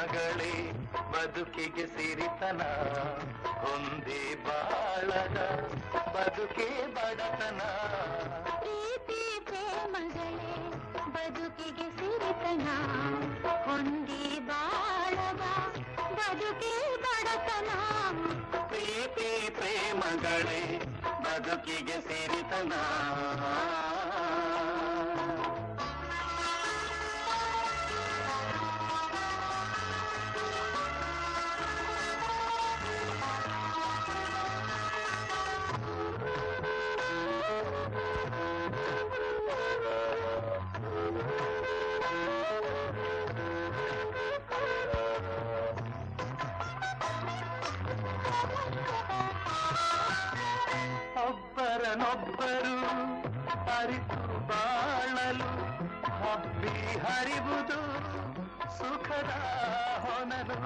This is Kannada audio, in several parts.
ಪ್ರೇಮಗಳೇ ಬದುಕಿಗೆ ಸಿರಿತನ ಹೊಂದಿ ಬಾಳದ ಬದುಕೇ ಬಡತನ ಪ್ರೀತಿ ಪ್ರೇಮಗಳೇ ಬದುಕಿಗೆ ಸಿರಿತನ ಹೊಂದಿ ಬಾಳವ ಬದುಕೇ ಬಡತನ ಪ್ರೀತಿ ಪ್ರೇಮಗಳೇ ಬದುಕಿಗೆ ಸಿರಿತನ ಒಬ್ಬರನೊಬ್ಬರು ಅರಿತು ಬಾಳಲು ಹಬ್ಬಿ ಹರಿವುದು ಸುಖದ ಹೊನಲು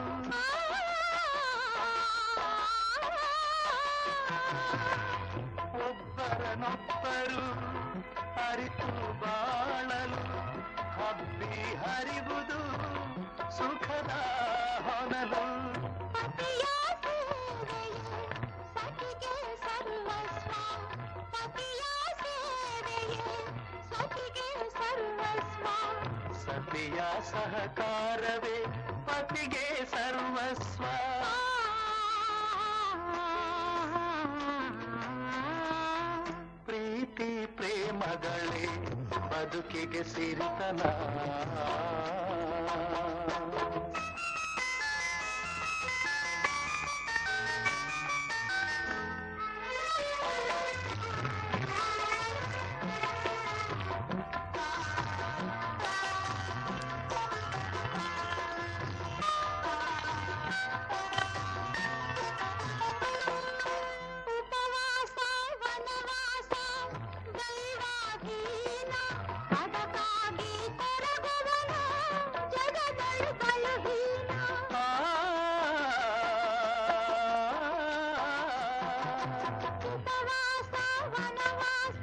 ಒಬ್ಬರನೊಬ್ಬರು ಅರಿತು ಬಾಳಲು ಹಬ್ಬಿ ಹರಿವುದು ಸುಖದ ಹೊನಲು ಪತಿಯ ಸೇವೆಯೇ ಸಖಿಗೆ ಸರ್ವಸ್ವ ಪತಿಯ ಸೇವೆಯೇ ಸಖಿಗೆ ಸರ್ವಸ್ವ ಸತಿಯ ಸಹಕಾರವೇ ಪತಿಗೆ ಸರ್ವಸ್ವ ಪ್ರೀತಿ ಪ್ರೇಮಗಳೇ ಬದುಕಿಗೆ ಸಿರಿತನ ಉಪವಾಸ ವನವಾಸ ದೈವಾಧೀನ ಅದಕ್ಕಾಗಿ ಕೊರಗುವನ ಜಗದಳು ಬಲಹೀನ ಆ, ಉಪವಾಸ ವನವಾಸ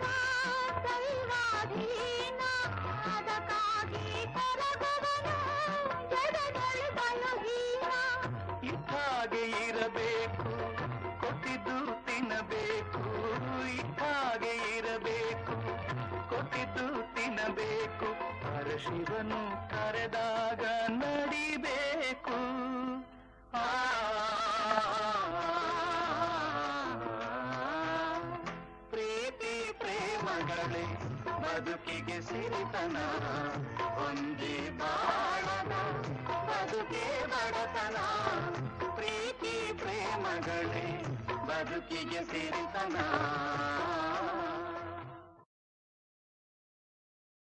ದೈವಾಧೀನ ಅದಕ್ಕಾಗಿ ಕೊರಗುವನ ಜಗದಳು ಬಲಹೀನ ಇಟ್ಟಾಗೆ ಇರಬೇಕು ಕೊಟ್ಟಿದ್ದು ತಿನ್ನಬೇಕು ಇಟ್ಟಾಗೆ ಇರಬೇಕು ಕೊಟ್ಟಿದ್ದು ತಿನ್ನಬೇಕು ಪರಶಿವನು ಕರೆದಾಗ ನಡಿಬೇಕು ಆ ಪ್ರೀತಿ ಪ್ರೇಮಗಳೇ ಬದುಕಿಗೆ ಸಿರಿತನ ಹೊಂದಿ ಬಾಳನ ಬದುಕೆ ಬಡತನ ಪ್ರೀತಿ ಪ್ರೇಮಗಳೇ ಬದುಕಿಗೆ ಸಿರಿತನ